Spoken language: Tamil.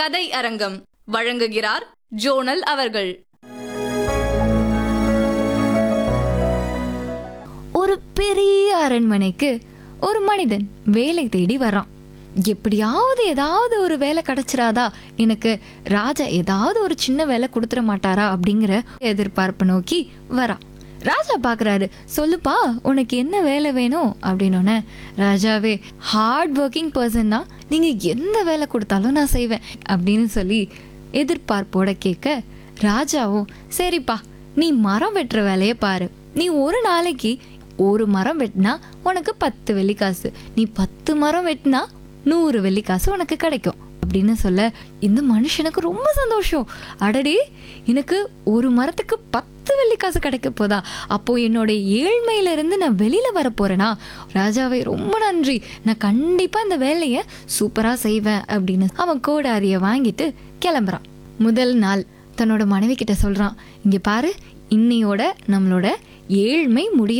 கதை அரங்கம் வழங்குகிறார் ஜோனல் அவர்கள் ஒரு பெரிய அரண்மனைக்கு ஒரு மனிதன் வேலை தேடி வரான் எப்படியாவது ஏதாவது ஒரு வேலை கிடைச்சிராதா எனக்கு ராஜா ஏதாவது ஒரு சின்ன வேலை கொடுத்துட மாட்டாரா அப்படிங்கிற எதிர்பார்ப்பை நோக்கி வரான் ராஜா பார்க்கறாரு சொல்லுப்பா உனக்கு என்ன வேலை வேணும் அப்படின்னோடனே ராஜாவே ஹார்ட் ஒர்க்கிங் பர்சன் தான் நீங்க எந்த வேலை கொடுத்தாலும் நான் செய்வேன் அப்படின்னு சொல்லி எதிர்பார்ப்போட கேட்க ராஜாவும் சரிப்பா நீ மரம் வெட்டுற வேலையை பாரு நீ ஒரு நாளைக்கு ஒரு மரம் வெட்டினா உனக்கு பத்து வெள்ளிக்காசு நீ பத்து மரம் வெட்டினா நூறு வெள்ளிக்காசு உனக்கு கிடைக்கும் அப்படின்னு சொல்ல இந்த மனுஷனுக்கு ரொம்ப சந்தோஷம் அடடே எனக்கு ஒரு மரத்துக்கு பத்து வெள்ளிக்காசு கிடைக்க போதா அப்போ என்னோட ஏழ்மையில இருந்து நான் வெளியில வர போறேனா ராஜாவே ரொம்ப நன்றி நான் கண்டிப்பா இந்த வேலையை சூப்பரா செய்வேன் அப்படின்னு அவன் கோடாரிய வாங்கிட்டு கிளம்புறான் முதல் நாள் தன்னோட மனைவி கிட்ட சொல்றான் இங்க பாரு இன்னையோட நம்மளோட ஏழ்மை முடிய